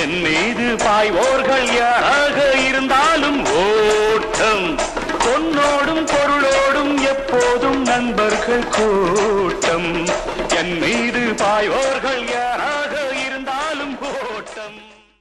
என் மீது பாய்வோர்கள் யாராக இருந்தாலும் ஓட்டம் பொன்னோடும் பொருளோடும் எப்போதும் நண்பர்கள் கூட்டம் என் மீது பாய்வோர்கள் யாராக இருந்தாலும் ஓட்டம்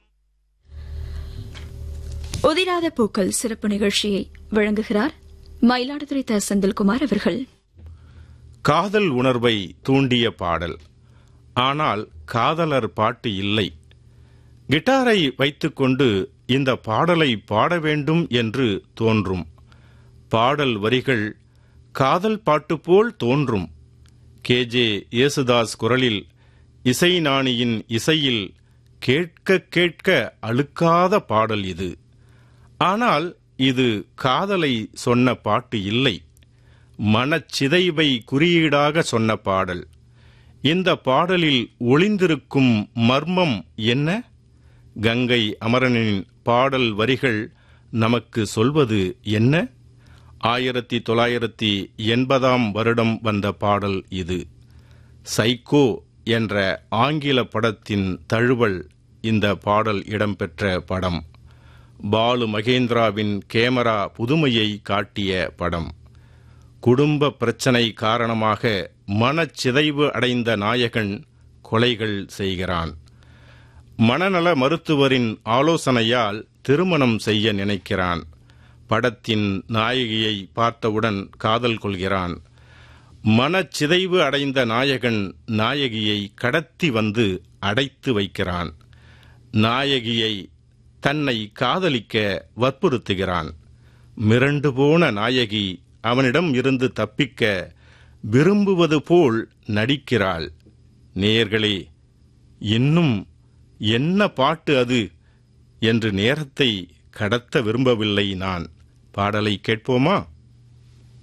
உதிராத பூக்கள் சிறப்பு நிகழ்ச்சியை வழங்குகிறார் மயிலாடுதுறை த செந்தில்குமார் அவர்கள் காதல் உணர்வை தூண்டிய பாடல் ஆனால் காதலர் பாட்டு இல்லை கிட்டாரை வைத்துக்கொண்டு இந்த பாடலை பாட வேண்டும் என்று தோன்றும் பாடல் வரிகள் காதல் பாட்டு போல் தோன்றும் கே ஜே யேசுதாஸ் குரலில் இசைஞானியின் இசையில் கேட்க கேட்க அழுக்காத பாடல் இது ஆனால் இது காதலை சொன்ன பாட்டு இல்லை மனச்சிதைவை குறியீடாக சொன்ன பாடல் இந்த பாடலில் ஒளிந்திருக்கும் மர்மம் என்ன கங்கை அமரனின் பாடல் வரிகள் நமக்கு சொல்வது என்ன ஆயிரத்தி தொள்ளாயிரத்தி எண்பதாம் வருடம் வந்த பாடல் இது சைக்கோ என்ற ஆங்கில படத்தின் தழுவல் இந்த பாடல் இடம்பெற்ற படம் பாலு மகேந்திராவின் கேமரா புதுமையை காட்டிய படம் குடும்ப பிரச்சனை காரணமாக மனச்சிதைவு அடைந்த நாயகன் கொலைகள் செய்கிறான் மனநல மருத்துவரின் ஆலோசனையால் திருமணம் செய்ய நினைக்கிறான் படத்தின் நாயகியை பார்த்தவுடன் காதல் கொள்கிறான் மனச்சிதைவு அடைந்த நாயகன் நாயகியை கடத்தி வந்து அடைத்து வைக்கிறான் நாயகியை தன்னை காதலிக்க வற்புறுத்துகிறான் மிரண்டு போன நாயகி அவனிடம் இருந்து தப்பிக்க விரும்புவது போல் நடிக்கிறாள் நேயர்களே இன்னும் என்ன பாட்டு அது என்று நேரத்தை கடத்த விரும்பவில்லை நான் பாடலை கேட்போமா